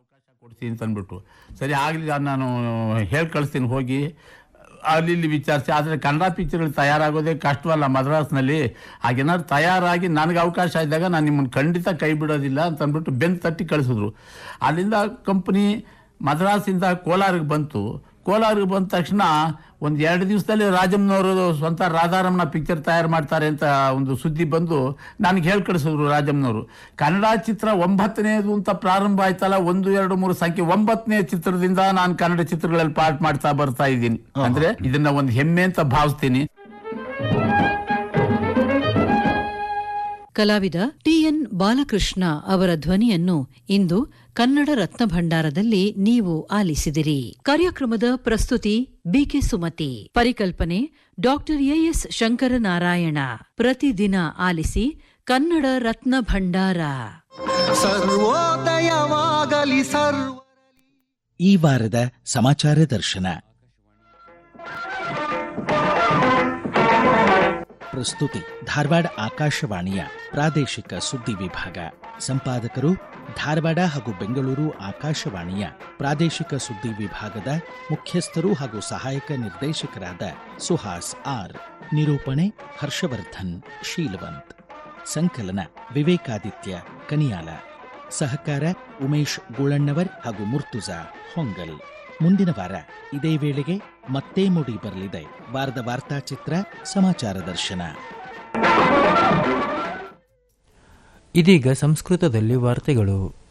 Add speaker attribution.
Speaker 1: ಕೊಡ್ತೀನಿ ಅಂತ ಅಂದ್ಬಿಟ್ಟು ಸರಿ ಆಗಲಿ ನಾನು ಹೇಳಿ ಕಳಿಸ್ತೀನಿ ಹೋಗಿ ಅಲ್ಲಿ ಇಲ್ಲಿ ವಿಚಾರಿಸಿ ಆದರೆ ಕನ್ನಡ ಪಿಕ್ಚರ್ಗಳು ತಯಾರಾಗೋದೇ ಕಷ್ಟವಲ್ಲ ಮದ್ರಾಸ್ನಲ್ಲಿ ಹಾಗೇನಾದ್ರು ತಯಾರಾಗಿ ನನಗೆ ಅವಕಾಶ ಇದ್ದಾಗ ನಾನು ನಿಮ್ಮನ್ನು ಖಂಡಿತ ಕೈ ಬಿಡೋದಿಲ್ಲ ಅಂತ ಅಂದ್ಬಿಟ್ಟು ಬೆನ್ನು ತಟ್ಟಿ ಕಳಿಸಿದ್ರು ಅಲ್ಲಿಂದ ಕಂಪ್ನಿ ಮದ್ರಾಸಿಂದ ಕೋಲಾರಿಗೆ ಬಂತು ಕೋಲಾರಿಗೆ ಬಂದ ತಕ್ಷಣ ಒಂದು ಎರಡು ದಿವಸದಲ್ಲಿ ರಾಜಮ್ಮನವರು ಸ್ವಂತ ರಾಧಾರಮಣ ಪಿಕ್ಚರ್ ತಯಾರು ಮಾಡ್ತಾರೆ ಅಂತ ಒಂದು ಸುದ್ದಿ ಬಂದು ನನಗೆ ಹೇಳಿ ಕಳಿಸಿದ್ರು ರಾಜಮ್ಮನವರು ಕನ್ನಡ ಚಿತ್ರ ಒಂಬತ್ತನೇದು ಅಂತ ಪ್ರಾರಂಭ ಆಯ್ತಲ್ಲ ಒಂದು ಎರಡು ಮೂರು ಸಂಖ್ಯೆ ಒಂಬತ್ತನೇ ಚಿತ್ರದಿಂದ ನಾನು ಕನ್ನಡ ಚಿತ್ರಗಳಲ್ಲಿ ಪಾರ್ಟ್ ಮಾಡ್ತಾ ಬರ್ತಾ ಇದ್ದೀನಿ ಅಂದ್ರೆ ಇದನ್ನ ಒಂದು ಹೆಮ್ಮೆ ಅಂತ ಭಾವಿಸ್ತೀನಿ
Speaker 2: ಕಲಾವಿದ ಟಿಎನ್ ಬಾಲಕೃಷ್ಣ ಅವರ ಧ್ವನಿಯನ್ನು ಇಂದು ಕನ್ನಡ ರತ್ನ ಭಂಡಾರದಲ್ಲಿ ನೀವು ಆಲಿಸಿದಿರಿ ಕಾರ್ಯಕ್ರಮದ ಪ್ರಸ್ತುತಿ ಬಿಕೆ ಸುಮತಿ ಪರಿಕಲ್ಪನೆ ಡಾಕ್ಟರ್ ಎಎಸ್ ಶಂಕರನಾರಾಯಣ ಪ್ರತಿದಿನ ಆಲಿಸಿ ಕನ್ನಡ ರತ್ನ ಭಂಡಾರ
Speaker 3: ಸರ್ವೋದಯವಾಗಲಿ ಸರ್ವ
Speaker 4: ಈ ವಾರದ ಸಮಾಚಾರ ದರ್ಶನ ಪ್ರಸ್ತುತಿ ಧಾರವಾಡ ಆಕಾಶವಾಣಿಯ ಪ್ರಾದೇಶಿಕ ಸುದ್ದಿ ವಿಭಾಗ ಸಂಪಾದಕರು ಧಾರವಾಡ ಹಾಗೂ ಬೆಂಗಳೂರು ಆಕಾಶವಾಣಿಯ ಪ್ರಾದೇಶಿಕ ಸುದ್ದಿ ವಿಭಾಗದ ಮುಖ್ಯಸ್ಥರು ಹಾಗೂ ಸಹಾಯಕ ನಿರ್ದೇಶಕರಾದ ಸುಹಾಸ್ ಆರ್ ನಿರೂಪಣೆ ಹರ್ಷವರ್ಧನ್ ಶೀಲವಂತ್ ಸಂಕಲನ ವಿವೇಕಾದಿತ್ಯ ಕನಿಯಾಲ ಸಹಕಾರ ಉಮೇಶ್ ಗುಳಣ್ಣವರ್ ಹಾಗೂ ಮುರ್ತುಜಾ ಹೊಂಗಲ್ ಮುಂದಿನ ವಾರ ಇದೇ ವೇಳೆಗೆ ಮತ್ತೆ ಮೂಡಿ ಬರಲಿದೆ ವಾರದ ವಾರ್ತಾಚಿತ್ರ ಸಮಾಚಾರ ದರ್ಶನ
Speaker 5: ಇದೀಗ ಸಂಸ್ಕೃತದಲ್ಲಿ ವಾರ್ತೆಗಳು